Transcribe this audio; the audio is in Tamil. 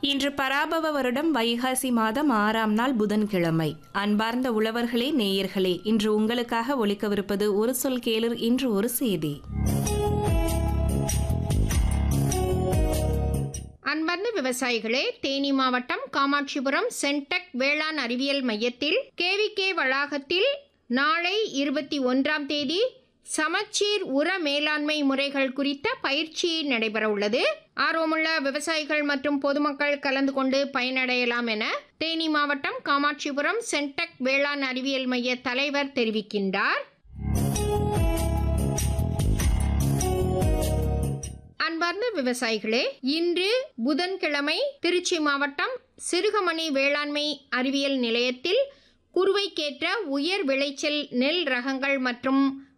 இன்று பராபவ வருடம் வைகாசி மாதம் ஆறாம் நாள் புதன்கிழமை அன்பார்ந்த உழவர்களே நேயர்களே இன்று உங்களுக்காக ஒலிக்கவிருப்பது ஒரு சொல் கேளர் இன்று ஒரு செய்தி அன்பார்ந்த விவசாயிகளே தேனி மாவட்டம் காமாட்சிபுரம் சென்டெக் வேளாண் அறிவியல் மையத்தில் கேவிகே வளாகத்தில் நாளை இருபத்தி ஒன்றாம் தேதி சமச்சீர் உர மேலாண்மை முறைகள் குறித்த பயிற்சி நடைபெற உள்ளது ஆர்வமுள்ள விவசாயிகள் மற்றும் பொதுமக்கள் கலந்து கொண்டு பயனடையலாம் என தேனி மாவட்டம் காமாட்சிபுரம் சென்டெக் வேளாண் அறிவியல் மைய தலைவர் தெரிவிக்கின்றார் அன்பார்ந்த விவசாயிகளே இன்று புதன்கிழமை திருச்சி மாவட்டம் சிறுகமணி வேளாண்மை அறிவியல் நிலையத்தில் குறுவைக்கேற்ற உயர் விளைச்சல் நெல் ரகங்கள் மற்றும்